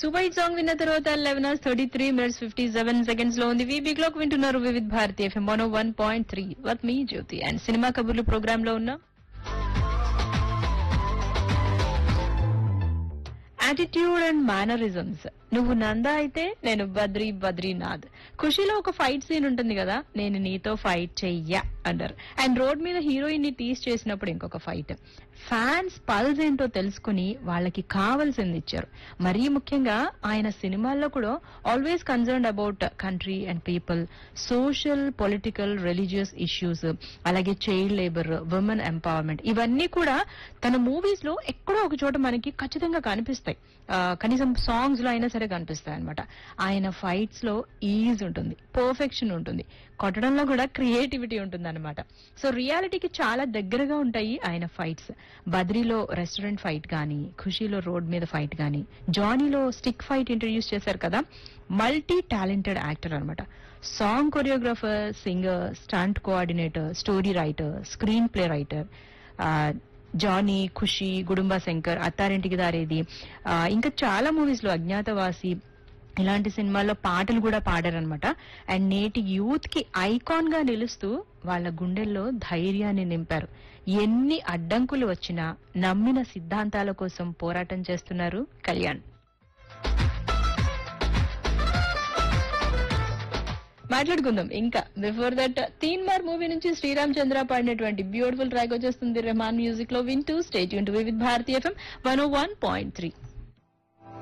super hit song విన్న తర్వాత eleven hours thirty three minutes fifty seven seconds లో ఉంది వీబీ క్లాక్ వింటున్నారు Vividh Bharati FM one one point three with me Jyothi and cinema కబుర్లు program లో ఉన్న యాటిట్యూడ్ అండ్ మేనరిజమ్స్ నువ్వు నందా అయితే నేను బద్రీ బద్రీనాథ్ ఖుషీలో ఒక ఫైట్ సీన్ ఉంటుంది కదా నేను నీతో ఫైట్ చెయ్యా అంటారు అండ్ రోడ్ మీద హీరోయిన్ ని టీస్ చేసినప్పుడు ఇంకొక ఫైట్ ఫ్యాన్స్ పల్స్ ఏంటో తెలుసుకుని వాళ్ళకి కావాల్సింది ఇచ్చారు మరీ ముఖ్యంగా ఆయన సినిమాల్లో కూడా always concern about country and people social political religious issues అలాగే చైల్డ్ లేబర్ ఉమెన్ ఎంపవర్మెంట్ ఇవన్నీ కూడా తన మూవీస్ లో ఎక్కడో ఒక చోట మనకి ఖచ్చితంగా కనిపిస్తాయి ఆ, కనీసం సాంగ్స్ లో అయినా సరే కనిపిస్తాయి అనమాట ఆయన ఫైట్స్ లో ఈజ్ ఉంటుంది పర్ఫెక్షన్ ఉంటుంది కొట్టడంలో కూడా క్రియేటివిటీ ఉంటుంది అనమాట సో రియాలిటీకి చాలా దగ్గరగా ఉంటాయి ఆయన ఫైట్స్ బద్రీలో రెస్టారెంట్ ఫైట్ కానీ ఖుషీలో రోడ్ మీద ఫైట్ కానీ జానీలో స్టిక్ ఫైట్ ఇంట్రడ్యూస్ చేశారు కదా మల్టీ టాలెంటెడ్ యాక్టర్ అనమాట song choreographer singer stunt coordinator story writer screen play writer Johnny Khushi Gudumba Shankar Attarintiki Daredi ఆ, ఇంకా చాలా మూవీస్ లో అజ్ఞాతవాసి ఇలాంటి సినిమాల్లో పాటలు కూడా పాడారనమాట అండ్ నేటి యూత్ కి ఐకాన్ గా నిలుస్తూ వాళ్ళ గుండెల్లో ధైర్యాన్ని నింపారు ఎన్ని అడ్డంకులు వచ్చినా నమ్మిన సిద్ధాంతాల కోసం పోరాటం చేస్తున్నారు కళ్యాణ్ మాట్లాడుకుందాం ఇంకా బిఫోర్ దట్ తీన్ మార్ మూవీ నుంచి శ్రీరామ్ చంద్ర పాడినటువంటి బ్యూటిఫుల్ ట్రాక్ వచ్చేస్తుంది రెహమాన్ మ్యూజిక్ లో వింటూ స్టేట్ యూన్ to with Bharati FM one O one point three